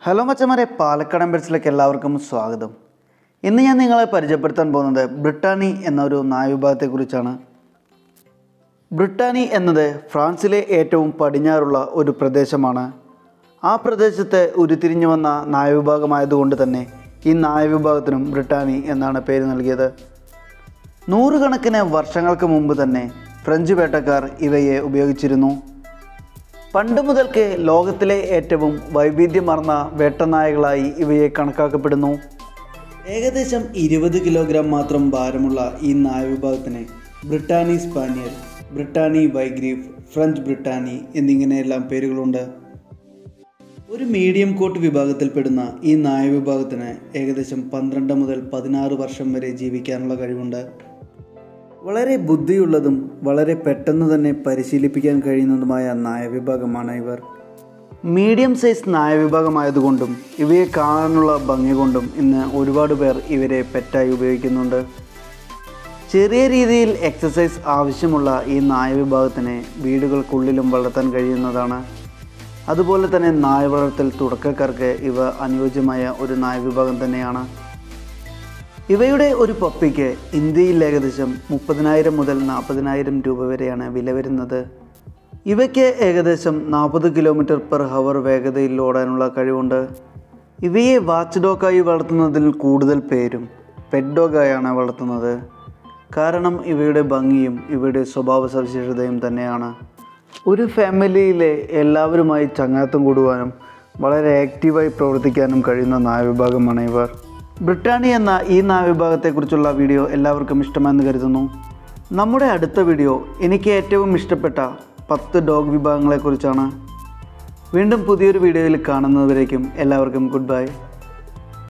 hello മച്ചമാരെ Palakkad എംബസിലേക്ക് എല്ലാവർക്കും സ്വാഗതം ഇന്ന് ഞാൻ നിങ്ങളെ പരിചയപ്പെടുത്താൻ പോകുന്നത് ബ്രിട്ടാനി എന്ന ഒരു നായവിഭാഗത്തെക്കുറിച്ചാണ് ബ്രിട്ടാനി എന്നത് ഫ്രാൻസിലെ ഏറ്റവും പടിഞ്ഞാറുള്ള ഒരു പ്രദേശമാണ് ആ പ്രദേശത്തെ ഉരുത്തിരിഞ്ഞു വന്ന നായവിഭാഗമായതുകൊണ്ട് തന്നെ ഈ നായവിഭാഗത്തിനും ബ്രിട്ടാനി എന്നാണ് പേര് നൽകിയത് നൂറുകണക്കിന് വർഷങ്ങൾക്ക് മുമ്പ് തന്നെ ഫ്രഞ്ച് വേട്ടക്കാർ ഇവയെ ഉപയോഗിച്ചിരുന്നു പണ്ട് മുതൽക്ക് ലോകത്തിലെ ഏറ്റവും വൈവിധ്യമാർന്ന വേട്ടനായകളായി ഇവയെ കണക്കാക്കപ്പെടുന്നു ഏകദേശം ഇരുപത് കിലോഗ്രാം മാത്രം ഭാരമുള്ള ഈ നായവിഭാഗത്തിന് ബ്രിട്ടാനി സ്പാനിയൽ ബ്രിട്ടാനി വൈഗ്രീഫ് ഫ്രഞ്ച് ബ്രിട്ടാനി എന്നിങ്ങനെയെല്ലാം പേരുകളുണ്ട് ഒരു മീഡിയം കോട്ട് വിഭാഗത്തിൽപ്പെടുന്ന ഈ നായവിഭാഗത്തിന് ഏകദേശം പന്ത്രണ്ട് മുതൽ പതിനാറ് വർഷം വരെ ജീവിക്കാനുള്ള കഴിവുണ്ട് വളരെ ബുദ്ധിയുള്ളതും വളരെ പെട്ടെന്ന് തന്നെ പരിശീലിപ്പിക്കാൻ കഴിയുന്നതുമായ നായവിഭാഗമാണ് ഇവർ മീഡിയം സൈസ് നായവിഭാഗമായതുകൊണ്ടും ഇവയെ കാണാനുള്ള ഭംഗി കൊണ്ടും ഇന്ന് ഒരുപാട് പേർ ഇവരെ പെറ്റായി ഉപയോഗിക്കുന്നുണ്ട് ചെറിയ രീതിയിൽ എക്സസൈസ് ആവശ്യമുള്ള ഈ നായവിഭാഗത്തിനെ വീടുകൾക്കുള്ളിലും വളർത്താൻ കഴിയുന്നതാണ് അതുപോലെ തന്നെ നായ വളർത്തൽ തുടക്കക്കാർക്ക് ഇവ അനുയോജ്യമായ ഒരു നായവിഭാഗം തന്നെയാണ് ഇവയുടെ ഒരു പപ്പിക്ക് ഇന്ത്യയിൽ ഏകദേശം മുപ്പതിനായിരം മുതൽ നാൽപ്പതിനായിരം രൂപ വരെയാണ് വില വരുന്നത് ഇവയ്ക്ക് ഏകദേശം നാൽപ്പത് കിലോമീറ്റർ പെർ ഹവർ വേഗതയിൽ ഓടാനുള്ള കഴിവുണ്ട് ഇവയെ വാച്ച് ഡോഗായി വളർത്തുന്നതിൽ കൂടുതൽ പേരും പെറ്റ് ഡോഗായാണ് വളർത്തുന്നത് കാരണം ഇവയുടെ ഭംഗിയും ഇവയുടെ സ്വഭാവ സവിശേഷതയും തന്നെയാണ് ഒരു ഫാമിലിയിലെ എല്ലാവരുമായി ചങ്ങാത്തം കൂടുവാനും വളരെ ആക്റ്റീവായി പ്രവർത്തിക്കാനും കഴിയുന്ന നായവിഭാഗമാണ് ഇവർ ബ്രിട്ടാനി എന്ന ഈ നായവിഭാഗത്തെക്കുറിച്ചുള്ള വീഡിയോ എല്ലാവർക്കും ഇഷ്ടമെന്ന് കരുതുന്നു നമ്മുടെ അടുത്ത വീഡിയോ എനിക്ക് ഏറ്റവും ഇഷ്ടപ്പെട്ട പത്ത് ഡോഗ് വിഭാഗങ്ങളെക്കുറിച്ചാണ് വീണ്ടും പുതിയൊരു വീഡിയോയിൽ കാണുന്നതുവരേക്കും എല്ലാവർക്കും ഗുഡ് ബൈ